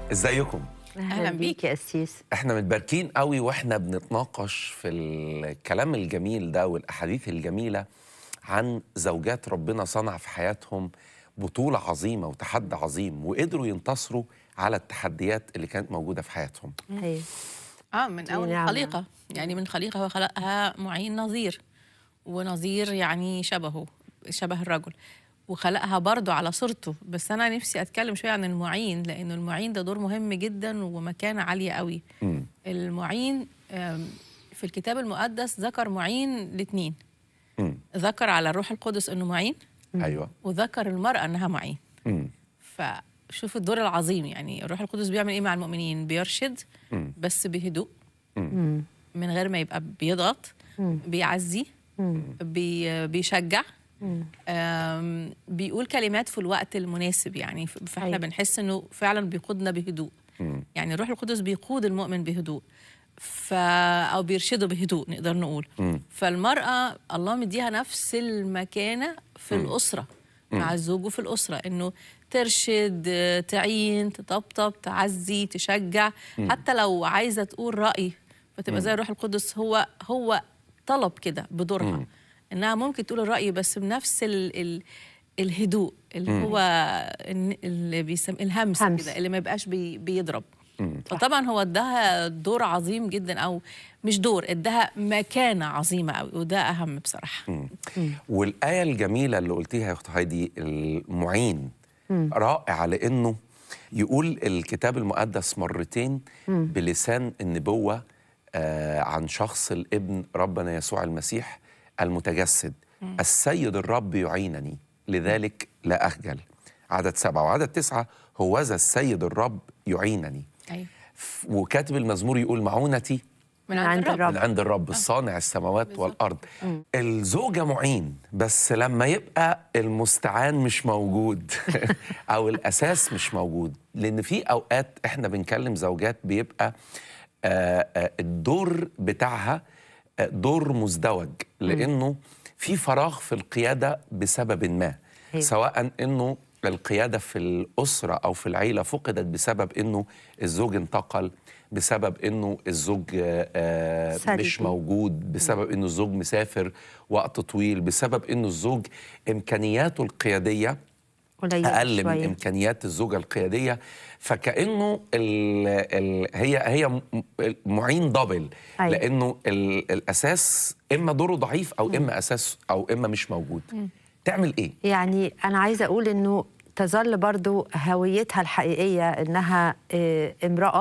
ازيكم أهلا اهلا بيك. بيك يا قسيس احنا متباركين قوي واحنا بنتناقش في الكلام الجميل ده والاحاديث الجميله عن زوجات ربنا صنع في حياتهم بطوله عظيمه وتحدي عظيم وقدروا ينتصروا على التحديات اللي كانت موجوده في حياتهم ايوه اه من اول نعمة. الخليقه يعني من خليقه هو خلقها معين نظير ونظير يعني شبهه شبه الرجل وخلقها برضه على صورته بس انا نفسي اتكلم شويه عن المعين لانه المعين ده دور مهم جدا ومكانه عاليه قوي مم. المعين آم، في الكتاب المقدس ذكر معين لاثنين مم. ذكر على الروح القدس انه معين ايوه وذكر المراه انها معين مم. فشوف الدور العظيم يعني الروح القدس بيعمل ايه مع المؤمنين بيرشد مم. بس بهدوء مم. من غير ما يبقى بيضغط مم. بيعزي مم. بي بيشجع مم. آم، بيقول كلمات في الوقت المناسب يعني ف- فاحنا أيوة. بنحس انه فعلا بيقودنا بهدوء مم. يعني الروح القدس بيقود المؤمن بهدوء ف او بيرشده بهدوء نقدر نقول مم. فالمراه الله مديها نفس المكانه في الاسره مع الزوج وفي الاسره انه ترشد آه، تعين تطبطب تعزي تشجع حتى لو عايزه تقول راي فتبقى زي الروح القدس هو هو طلب كده بدورها انها ممكن تقول الراي بس بنفس ال ال الهدوء اللي هو الن- اللي بيسم الهمس همس. كده اللي ما يبقاش بي بيضرب فطبعا هو اداها دور عظيم جدا او مش دور اداها مكانه عظيمه قوي وده اهم بصراحه والآية الجميلة اللي قلتيها يا أخت هايدي المعين رائعة لأنه يقول الكتاب المقدس مرتين بلسان النبوة آه عن شخص الابن ربنا يسوع المسيح المتجسد السيد الرب يعينني لذلك لا أخجل عدد سبعة وعدد تسعة هوذا السيد الرب يعينني ايوه ف- وكاتب المزمور يقول معونتي من عند عند الرب الرب. من عند الرب الصانع السماوات بالظبط. والارض الزوجه معين بس لما يبقى المستعان مش موجود او الاساس مش موجود لان في اوقات احنا بنكلم زوجات بيبقى آه، آه، الدور بتاعها آه، دور مزدوج لانه في فراغ في القياده بسبب ما أيوة. سواء انه القياده في الاسره او في العيله فقدت بسبب انه الزوج انتقل بسبب انه الزوج آه، آه، سلبي. مش موجود بسبب انه الزوج مسافر وقت طويل بسبب انه الزوج امكانياته القياديه قليل اقل من شوية. امكانيات الزوجه القياديه فكانه ال ال هي هي م- معين دبل أيوة. لانه ال الاساس اما دوره ضعيف او اما اساس او اما مش موجود تعمل ايه يعني انا عايزه اقول انه تظل برضو هويتها الحقيقيه انها آه، امراه